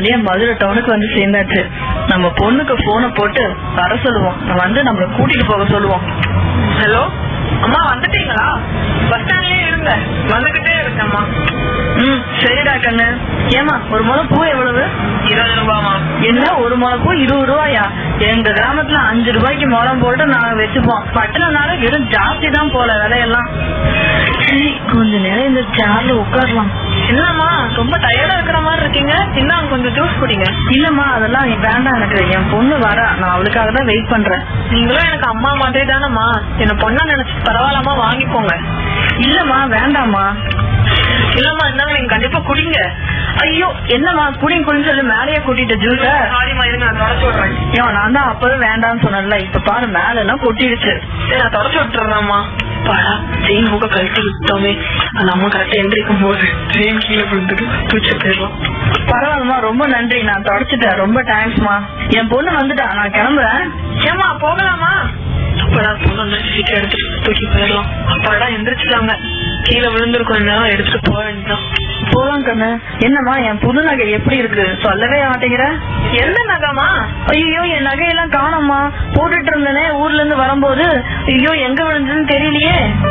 வழியா மதுரை டவுனுக்கு வந்து சேர்ந்தாச்சு நம்ம பொண்ணுக்கு போனை போட்டு வர சொல்லுவோம் வந்து நம்மள கூட்டிட்டு போக சொல்லுவோம் ஹலோ அம்மா வந்துட்டீங்களா பஸ் ஸ்டாண்ட்லயே இருங்க வந்துகிட்டே இருக்கேம்மா ம் சரிடா கண்ணு ஏமா ஒரு முளை பூ எவ்வளவு இருபது ரூபாமா என்ன ஒரு முளை பூ இருபது ரூபாயா எங்க கிராமத்துல அஞ்சு ரூபாய்க்கு முளம் போட்டு நாங்க வச்சுப்போம் பட்டணம்னால வெறும் ஜாஸ்தி தான் போல விலையெல்லாம் சரி கொஞ்ச நேரம் இந்த சேர்ல உட்காரலாம் என்னம்மா ரொம்ப டயர்டா இருக்கிற மாதிரி இருக்கீங்க இந்தாங்க கொஞ்சம் ஜூஸ் குடிங்க இல்லம்மா அதெல்லாம் வேண்டாம் எனக்கு என் பொண்ணு வரா நான் அவளுக்காக தான் வெயிட் பண்றேன் நீங்களும் எனக்கு அம்மா மாதிரி தானம்மா என்ன பொண்ணா நினைச்சு பரவாயில்லாம வாங்கிக்கோங்க இல்லம்மா வேண்டாம்மா இல்லம்மா இந்தாங்க நீங்க கண்டிப்பா குடிங்க ஐயோ என்னம்மா குடிங்க குடின்னு சொல்லி மேலேயே கூட்டிட்ட ஜூஸ சாரிம்மா இருங்க நான் தொடச்சு விடுறேன் ஏன் நான் தான் அப்பவே வேண்டாம்னு சொன்னேன்ல இப்ப பாரு மேல எல்லாம் கொட்டிடுச்சு சரி நான் தொடச்சு விட்டுறேன்மா பாடா செயின் மூக்க கழட்டி விட்டோமே அந்த அம்மா கரெக்டா எந்திரிக்கும் போது செயின் கீழே விழுந்துட்டு தூச்சு போயிடலாம் பரவாயில்லம்மா ரொம்ப நன்றி நான் தொடச்சிட்டேன் ரொம்ப தேங்க்ஸ்மா என் பொண்ணு வந்துட்டா நான் கிளம்புறேன் ஏமா போகலாமா அப்படா பொண்ணு சீக்கிரம் எடுத்துட்டு தூக்கி போயிடலாம் அப்பாடா எந்திரிச்சிட்டாங்க கீழே விழுந்திருக்கும் நேரம் எடுத்துட்டு போக வேண்டியதான் போலாம் கண்ணு என்னம்மா என் புது நகை எப்படி இருக்கு சொல்லவே மாட்டேங்கிற எந்த நகமா ஐயோ என் நகையெல்லாம் காணோம்மா போட்டுட்டு இருந்தேனே ஊர்ல இருந்து வரும்போது ஐயோ எங்க விழுந்ததுன்னு தெரியலையே